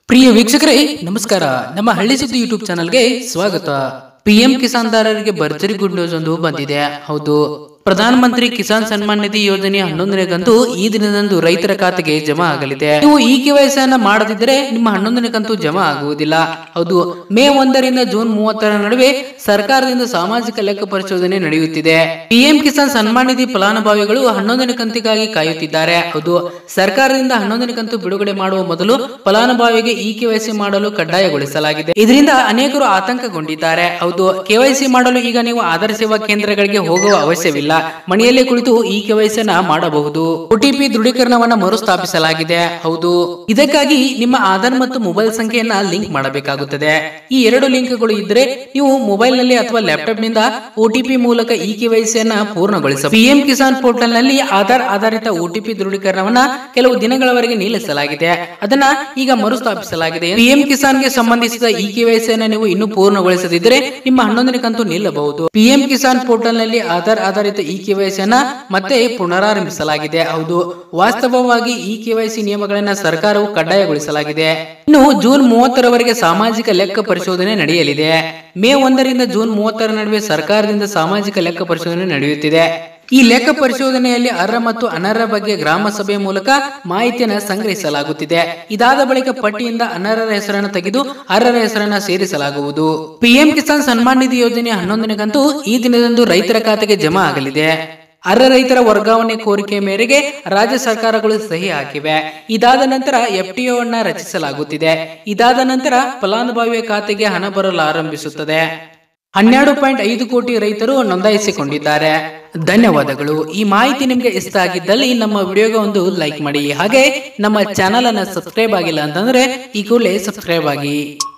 ಪ್ರಿಯ ವೀಕ್ಷಕರೇ ನಮಸ್ಕಾರ ನಮ್ಮ ಹಳ್ಳಿ ಸುದ್ದಿ ಯೂಟ್ಯೂಬ್ ಚಾನಲ್ಗೆ ಸ್ವಾಗತ ಪಿಎಂ ಕಿಸಾನ್ ದಾರರಿಗೆ ಭರ್ಜರಿ ಗುಡ್ ನ್ಯೂಸ್ ಒಂದು ಬಂದಿದೆ ಹೌದು ಪ್ರಧಾನ ಮಂತ್ರಿ ಕಿಸಾನ್ ಸನ್ಮಾನ್ ನಿಧಿ ಯೋಜನೆ ಹನ್ನೊಂದನೇ ಕಂತು ಈ ದಿನದಂದು ರೈತರ ಖಾತೆಗೆ ಜಮಾ ಆಗಲಿದೆ ನೀವು ಈ ಕೆವೈಸಿ ಅನ್ನ ಮಾಡದಿದ್ದರೆ ನಿಮ್ಮ ಹನ್ನೊಂದನೇ ಕಂತು ಜಮಾ ಆಗುವುದಿಲ್ಲ ಹೌದು ಮೇ ಒಂದರಿಂದ ಜೂನ್ ಮೂವತ್ತರ ನಡುವೆ ಸರ್ಕಾರದಿಂದ ಸಾಮಾಜಿಕ ಲೆಕ್ಕ ಪರಿಶೋಧನೆ ನಡೆಯುತ್ತಿದೆ ಪಿಎಂ ಕಿಸಾನ್ ಸನ್ಮಾನ್ ನಿಧಿ ಫಲಾನುಭವಿಗಳು ಹನ್ನೊಂದನೇ ಕಂತಿಗಾಗಿ ಕಾಯುತ್ತಿದ್ದಾರೆ ಹೌದು ಸರ್ಕಾರದಿಂದ ಹನ್ನೊಂದನೇ ಕಂತು ಬಿಡುಗಡೆ ಮಾಡುವ ಮೊದಲು ಫಲಾನುಭವಿಗೆ ಈ ಕೆವೈಸಿ ಮಾಡಲು ಕಡ್ಡಾಯಗೊಳಿಸಲಾಗಿದೆ ಇದರಿಂದ ಅನೇಕರು ಆತಂಕಗೊಂಡಿದ್ದಾರೆ ಹೌದು ಕೆವೈಸಿ ಮಾಡಲು ಈಗ ನೀವು ಆಧಾರ್ ಸೇವಾ ಕೇಂದ್ರಗಳಿಗೆ ಹೋಗುವ ಅವಶ್ಯವಿಲ್ಲ ಮನೆಯಲ್ಲೇ ಕುಳಿತು ಈ ಕೆವೈಸಿಯನ್ನ ಮಾಡಬಹುದು ಒಟಿಪಿ ದೃಢೀಕರಣವನ್ನ ಮರುಸ್ಥಾಪಿಸಲಾಗಿದೆ ಹೌದು ಇದಕ್ಕಾಗಿ ನಿಮ್ಮ ಆಧಾರ್ ಮತ್ತು ಮೊಬೈಲ್ ಸಂಖ್ಯೆಯನ್ನ ಲಿಂಕ್ ಮಾಡಬೇಕಾಗುತ್ತದೆ ಈ ಎರಡು ಲಿಂಕ್ಗಳು ಇದ್ದರೆ ನೀವು ಮೊಬೈಲ್ ನಲ್ಲಿ ಅಥವಾ ಲ್ಯಾಪ್ಟಾಪ್ ನಿಂದ ಒಟಿಪಿ ಮೂಲಕ ಈ ಕೆವೈಸಿಯನ್ನ ಪೂರ್ಣಗೊಳಿಸ ಪಿಎಂ ಕಿಸಾನ್ ಪೋರ್ಟಲ್ ನಲ್ಲಿ ಆಧಾರ್ ಆಧಾರಿತ ಒಟಿಪಿ ದೃಢೀಕರಣವನ್ನ ಕೆಲವು ದಿನಗಳವರೆಗೆ ನಿಲ್ಲಿಸಲಾಗಿದೆ ಅದನ್ನ ಈಗ ಮರುಸ್ಥಾಪಿಸಲಾಗಿದೆ ಪಿಎಂ ಕಿಸಾನ್ಗೆ ಸಂಬಂಧಿಸಿದ ಈ ಕೆವೈಸಿಯನ್ನ ನೀವು ಇನ್ನೂ ಪೂರ್ಣಗೊಳಿಸದಿದ್ದರೆ ನಿಮ್ಮ ಹನ್ನೊಂದನೇ ಕಂತು ನಿಲ್ಲಬಹುದು ಪಿಎಂ ಕಿಸಾನ್ ಪೋರ್ಟಲ್ ನಲ್ಲಿ ಆಧಾರ್ ಆಧಾರಿತ ಈ ಕೆವೈಸಿಯನ್ನ ಮತ್ತೆ ಪುನರಾರಂಭಿಸಲಾಗಿದೆ ಹೌದು ವಾಸ್ತವವಾಗಿ ಈ ಕೆವೈಸಿ ನಿಯಮಗಳನ್ನ ಸರ್ಕಾರವು ಕಡ್ಡಾಯಗೊಳಿಸಲಾಗಿದೆ ಇನ್ನು ಜೂನ್ ಮೂವತ್ತರವರೆಗೆ ಸಾಮಾಜಿಕ ಲೆಕ್ಕ ಪರಿಶೋಧನೆ ನಡೆಯಲಿದೆ ಮೇ ಒಂದರಿಂದ ಜೂನ್ ಮೂವತ್ತರ ನಡುವೆ ಸರ್ಕಾರದಿಂದ ಸಾಮಾಜಿಕ ಲೆಕ್ಕ ಪರಿಶೋಧನೆ ನಡೆಯುತ್ತಿದೆ ಈ ಲೆಕ್ಕ ಪರಿಶೋಧನೆಯಲ್ಲಿ ಅರ್ಹ ಮತ್ತು ಅನರ್ಹ ಬಗ್ಗೆ ಗ್ರಾಮ ಸಭೆ ಮೂಲಕ ಮಾಹಿತಿಯನ್ನು ಸಂಗ್ರಹಿಸಲಾಗುತ್ತಿದೆ ಇದಾದ ಬಳಿಕ ಪಟ್ಟಿಯಿಂದ ಅನರ್ಹರ ಹೆಸರನ್ನು ತೆಗೆದು ಅರ್ಹರ ಹೆಸರನ್ನ ಸೇರಿಸಲಾಗುವುದು ಪಿಎಂ ಕಿಸಾನ್ ಸನ್ಮಾನ್ ನಿಧಿ ಯೋಜನೆ ಹನ್ನೊಂದನೇ ಕಂತು ಈ ದಿನದಂದು ರೈತರ ಖಾತೆಗೆ ಜಮಾ ಆಗಲಿದೆ ಅರ್ಹ ರೈತರ ವರ್ಗಾವಣೆ ಕೋರಿಕೆ ಮೇರೆಗೆ ರಾಜ್ಯ ಸರ್ಕಾರಗಳು ಸಹಿ ಹಾಕಿವೆ ಇದಾದ ನಂತರ ಎಫ್ಟಿಒ ಅನ್ನ ರಚಿಸಲಾಗುತ್ತಿದೆ ಇದಾದ ನಂತರ ಫಲಾನುಭವಿಯ ಖಾತೆಗೆ ಹಣ ಬರಲು ಆರಂಭಿಸುತ್ತದೆ ಹನ್ನೆರಡು ಪಾಯಿಂಟ್ ಐದು ಕೋಟಿ ರೈತರು ನೋಂದಾಯಿಸಿಕೊಂಡಿದ್ದಾರೆ ಧನ್ಯವಾದಗಳು ಈ ಮಾಹಿತಿ ನಿಮ್ಗೆ ಇಷ್ಟ ಆಗಿದ್ದಲ್ಲಿ ನಮ್ಮ ವಿಡಿಯೋಗೆ ಒಂದು ಲೈಕ್ ಮಾಡಿ ಹಾಗೆ ನಮ್ಮ ಚಾನಲ್ ಅನ್ನ ಸಬ್ಸ್ಕ್ರೈಬ್ ಆಗಿಲ್ಲ ಅಂತಂದ್ರೆ ಈ ಕೂಡಲೇ ಸಬ್ಸ್ಕ್ರೈಬ್ ಆಗಿ